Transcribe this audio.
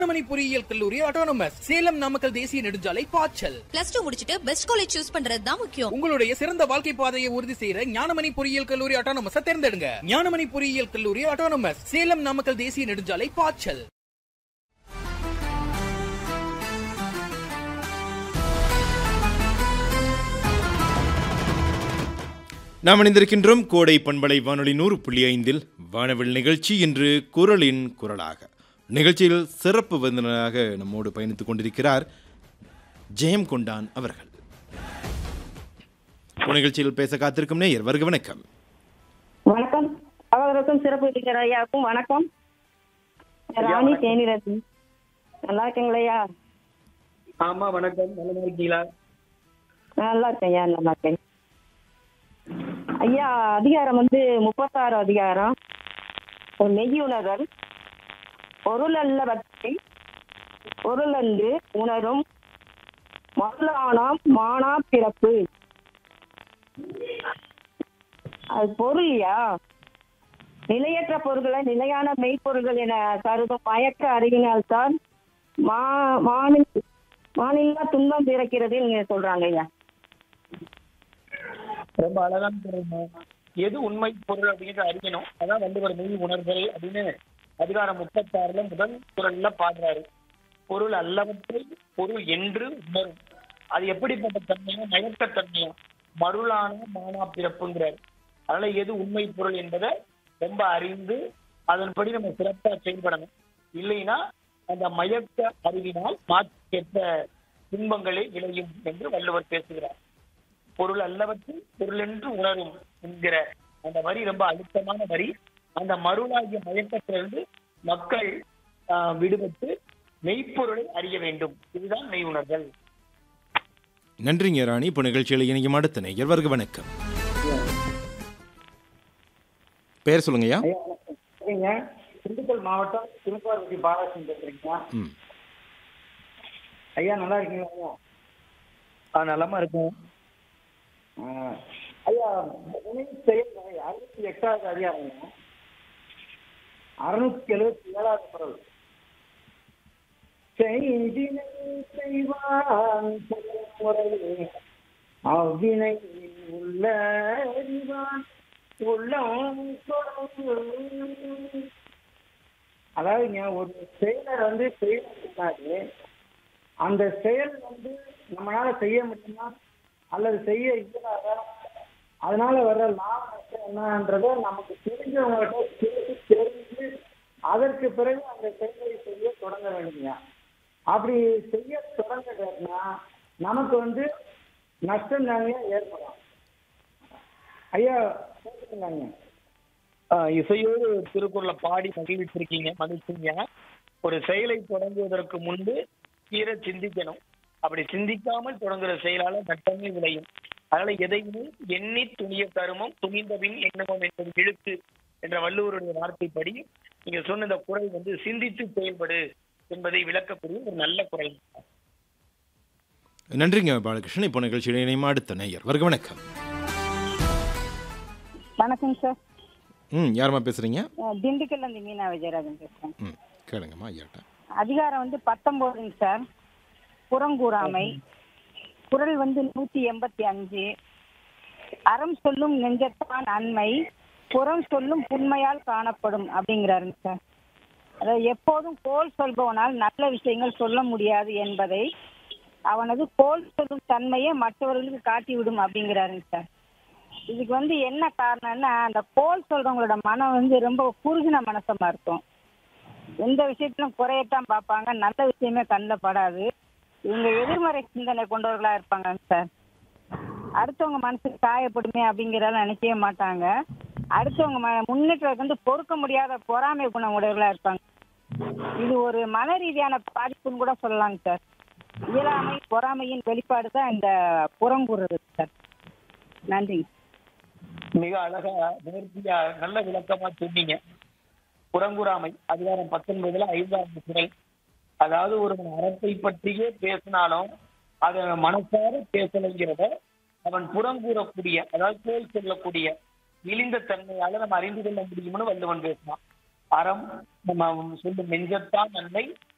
ஞானமணி பொறியியல் கல்லூரி ஆட்டோனமஸ் சேலம் நாமக்கல் தேசிய நெடுஞ்சாலை பாய்ச்சல் பிளஸ் டூ முடிச்சிட்டு பெஸ்ட் காலேஜ் சூஸ் பண்றது தான் முக்கியம் உங்களுடைய சிறந்த வாழ்க்கை பாதையை உறுதி செய்யற ஞானமணி பொறியியல் கல்லூரி ஆட்டோனமஸ் தேர்ந்தெடுங்க ஞானமணி பொறியியல் கல்லூரி ஆட்டோனமஸ் சேலம் நாமக்கல் தேசிய நெடுஞ்சாலை பாய்ச்சல் நாம் இணைந்திருக்கின்றோம் கோடை பண்பலை வானொலி நூறு புள்ளி ஐந்தில் வானவில் நிகழ்ச்சி இன்று குரலின் குரலாக நிகழ்ச்சியில் சிறப்பு விருந்தினராக நம்மோடு பயணித்துக் கொண்டிருக்கிறார் ஜெயம் கொண்டான் அவர்கள் நிகழ்ச்சியில் பேச காத்திருக்கும் நேயர் வருக வணக்கம் வணக்கம் அவர்களுக்கும் சிறப்பு விதிக்கிற ஐயாவுக்கும் வணக்கம் ராணி தேனிரத்தி நல்லா இருக்கீங்களா ஐயா ஆமா வணக்கம் நல்லா இருக்கீங்களா நல்லா இருக்கேன் ஐயா நல்லா இருக்கேன் ஐயா அதிகாரம் வந்து முப்பத்தாறு அதிகாரம் ஒரு மெய்யுணர்தல் பொருள் அல்லவற்றை பொருளன்று உணரும் மருளானாம் மானா பிறப்பு அது பொருள்யா நிலையற்ற பொருள்களை நிலையான மெய்ப்பொருள்கள் என கருதும் மயக்க அறிவினால்தான் மா மாநில மாநில துன்பம் பிறக்கிறது நீங்க சொல்றாங்க ஐயா ரொம்ப அழகான பொருள் எது உண்மை பொருள் அப்படிங்கிறத அறியணும் அதான் வள்ளுவர் மெய் உணர்தல் அப்படின்னு அதிகாரம் முப்பத்தாறுல முதல் குரல்ல பாடுறாரு பொருள் அல்லவற்றை பொருள் என்று உணரும் அது எப்படிப்பட்ட தன்மையா மயக்கத்தன்மையா மருளான மானா பிறப்புங்கிறார் அதனால எது உண்மை பொருள் என்பதை ரொம்ப அறிந்து அதன்படி நம்ம சிறப்பா செயல்படணும் இல்லைன்னா அந்த மயக்க அறிவினால் மாற்றேற்ற துன்பங்களே விளையும் என்று வள்ளுவர் பேசுகிறார் பொருள் அல்லவற்றில் பொருள் என்று உணரும் என்கிற அந்த வரி ரொம்ப அழுத்தமான வரி அந்த மருளாகிய மயக்கத்திலிருந்து மக்கள் ஆஹ், விடுபட்டு மெய்ப்பொருளை அறிய வேண்டும் இதுதான் மெய் உணர்தல் நன்றிங்க ராணி இப்போ நிகழ்ச்சியில் இணையும் அடுத்த நேயர் வருக வணக்கம் பேர் சொல்லுங்கய்யா ஐயா வணக்கம். சரிங்க திண்டுக்கல் மாவட்டம் திருப்பார்வதி பாலகிருஷ்ணன் பேசுறீங்களா ம் ஐயா நல்லா இருக்கீங்களா ஐயா ஆ நலமா இருக்கும் ஆ, ஐயா நினைவு செயல் வகை அறுபத்தி எட்டாவது அதிகாரம் அறுநூத்தி எழுபத்தி ஏழாவது குரல் செய்தினை செய்வான் முறையே அவ்வினை உள்ள அறிவான் உள்ளம் தொடங்கும். அதாவதுங்க ஒரு செயலர் வந்து செய்யறாரு அந்த செயல் வந்து நம்மளால செய்ய முடியுமா அல்லது செய்ய இயலாதா அதனால வர்ற லாபம் நஷ்டம் என்னன்றத நமக்கு தெரிஞ்சவங்ககிட்ட கேட்டு தெரிஞ்சு அதற்கு பிறகு அந்த செயலை செய்ய தொடங்க வேண்டுங்க அப்படி செய்ய தொடங்குறதுனா நமக்கு வந்து நஷ்டம் தாங்க ஏற்படும் ஐயா கேட்டுக்கலாங்க இசையோடு திருக்குறளை பாடி மகிழ்ச்சிருக்கீங்க மகிழ்ச்சிங்க ஒரு செயலை தொடங்குவதற்கு முன்பு தீர சிந்திக்கணும் அப்படி சிந்திக்காமல் தொடங்குற செயலால நட்டமே விளையும் அதனால எதையுமே எண்ணி துணிய கருமம் துணிந்தபின் எண்ணமும் என்பது இழுத்து என்ற வள்ளுவருடைய வார்த்தைப்படி நீங்க சொன்ன இந்த குரல் வந்து சிந்தித்து செயல்படு என்பதை விளக்கக்கூடிய ஒரு நல்ல குரல் நன்றிங்க பாலகிருஷ்ணன் இப்போ நிகழ்ச்சியில் இணையும் அடுத்த நேயர் வருக வணக்கம் வணக்கம் சார் ம் யாரும்மா பேசுறீங்க திண்டுக்கல்ல இருந்து மீனா விஜயராஜன் பேசுறேன் ம் கேளுங்கம்மா ஐயாட்ட அதிகாரம் வந்து பத்தொன்பதுங்க சார் புறங்கூறாமை குரல் வந்து நூத்தி எண்பத்தி அஞ்சு அறம் சொல்லும் நெஞ்சத்தான் அண்மை புறம் சொல்லும் புண்மையால் காணப்படும் அப்படிங்கிறாருங்க சார் அதாவது எப்போதும் கோல் சொல்பவனால் நல்ல விஷயங்கள் சொல்ல முடியாது என்பதை அவனது கோல் சொல்லும் தன்மையை மற்றவர்களுக்கு காட்டிவிடும் அப்படிங்கிறாருங்க சார் இதுக்கு வந்து என்ன காரணம்னா அந்த கோல் சொல்றவங்களோட மனம் வந்து ரொம்ப குறுகின மனசமா இருக்கும் எந்த விஷயத்திலும் குறையத்தான் பார்ப்பாங்க நல்ல விஷயமே கண்ணில் படாது இவங்க எதிர்மறை சிந்தனை கொண்டவர்களா இருப்பாங்க சார் அடுத்தவங்க மனசுக்கு காயப்படுமே அப்படிங்கிறதெல்லாம் நினைக்கவே மாட்டாங்க அடுத்தவங்க ம- முன்னேற்றத்துக்கு வந்து பொறுக்க முடியாத பொறாமை குணம் உடையவர்களா இருப்பாங்க இது ஒரு மன ரீதியான பாதிப்புன்னு கூட சொல்லலாங்க சார் இயலாமை பொறாமையின் வெளிப்பாடு தான் இந்த புறங்கூறுறது சார் நன்றிங்க மிக அழகா நேர்த்தியா நல்ல விளக்கமா சொன்னீங்க புறங்குறாமை அதிகாரம் பத்தொன்பதுல ஐந்தாவது குறை அதாவது ஒரு அறத்தை பற்றியே பேசினாலும் அதை மனசார பேசலைங்கிறத அவன் புறங்கூறக்கூடிய அதாவது கோல் சொல்லக்கூடிய இழிந்த தன்மையால நம்ம அறிந்து கொள்ள முடியும்னு வள்ளுவன் பேசினான் அறம் நம்ம சொல்லும் நெஞ்சத்தான் நன்மை